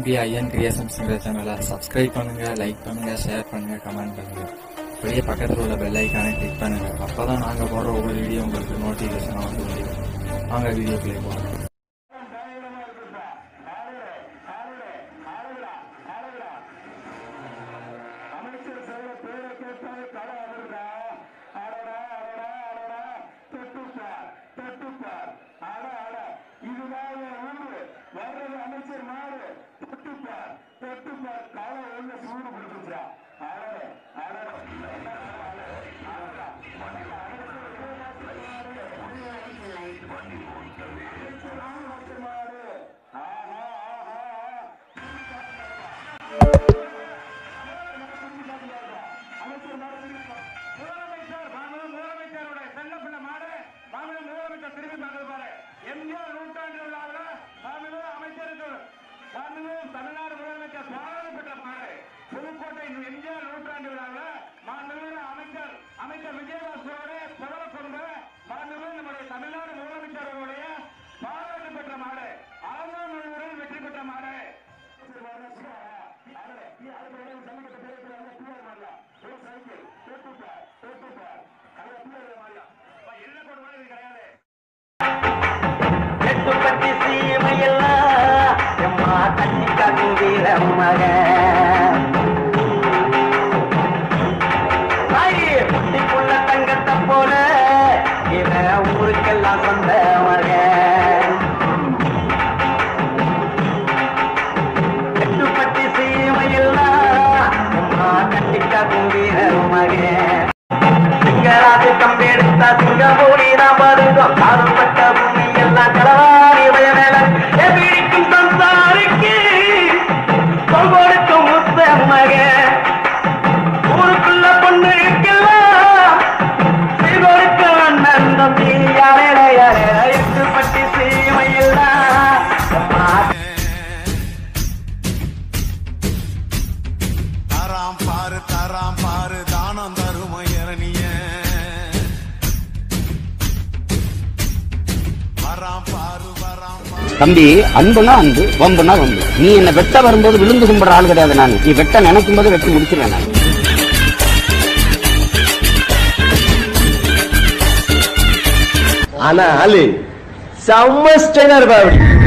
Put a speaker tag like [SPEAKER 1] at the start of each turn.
[SPEAKER 1] தம்பி ஐயன் கிரியேஷன்ஸ்ங்கிற சேனலை சப்ஸ்கிரைப் பண்ணுங்க லைக் பண்ணுங்க ஷேர் பண்ணுங்க கமெண்ட் பண்ணுங்க அப்படியே பக்கத்தில் உள்ள பெல் ஐக்கானை கிளிக் பண்ணுங்க அப்பதான் நாங்க போடுற ஒவ்வொரு வீடியோ உங்களுக்கு நோட்டிஃபிகேஷனாக வந்து முடியும் வாங்க வீடியோ ப்ளே போகலாம்
[SPEAKER 2] அமைச்சர் சொல்ற பேரை கேட்டாலே களை அதிர்றா அடடா அடடா அடடா தொட்டுப்பார் தொட்டுப்பார் அட அட இதுதான் என் ஊரு வர்றது அமைச்சர் மாறு தொட்டுப்பார் தொட்டுப்பார் களை உள்ள சூடு பிடிச்சிச்சா அடடே அடடே ஆஹா ஆஹா முதலமைச்சர் மாண்புமிகு முதலமைச்சருடைய செல்ல பிள்ளை மாடு மாண்புமிகு முதலமைச்சர் திரும்பி பார்க்கறது பாரு எம்ஜிஆர் நூற்றாண்டு விழாவில் மாண்புமிகு அமைச்சருக்கு மாண்புமிகு தமிழ்நாடு முதலமைச்சர் பாராட்டு பெற்ற மாடு புதுக்கோட்டை எம்ஜிஆர் நூற்றாண்டு விழாவில் மாண்புமிகு அமைச்சர் அமைச்சர் விஜயபாஸ்கரோட புகழ கொண்ட மாண்புமிகு நம்முடைய தமிழ்நாடு முதலமைச்சர்களுடைய பாராட்டு பெற்ற மாடு ஆங்காநல்லூரில் வெற்றி பெற்ற மாடு
[SPEAKER 3] எட்டு பட்டி சீமையெல்லாம் எம்மா தண்ணி கங்குகிற மகன் தாயே குட்டிக்குள்ள தங்கத்தை போல இவன் ஊருக்கெல்லாம் சொந்த மகன் எட்டு பட்டி சீமையெல்லாம் எம்மா தண்ணி கங்குகிற மகன் சிங்கராஜு கம்பெடுத்தா சிங்கமூரி நாம் வருகிறோம் காலப்பட்ட பூமி எல்லாம் களவாரி பயமேல எதிரிக்கும் சம்சாரிக்கு சொல்வொடுக்கும் முத்த மக ஊருக்குள்ள பொண்ணு இருக்கலாம் செய்வொடுக்க அண்ணன் தம்பி யாரே யாரே எட்டு பட்டி சீமையெல்லாம் அம்மா
[SPEAKER 4] தராம் பாரு தராம் பாரு தானம் தரும இரணிய வராம் பாரு வராம் பாரு
[SPEAKER 5] தம்பி அன்புனா அன்பு வம்புனா வம்பு நீ என்ன வெட்ட வரும்போது விழுந்து கும்பிடுற ஆள் கிடையாது நான் நீ வெட்ட நினைக்கும் போது வெட்டி முடிச்சிருவேன் நான்
[SPEAKER 6] ஆனா ஆளு செம்ம ஸ்டைலா இருப்பா அப்படி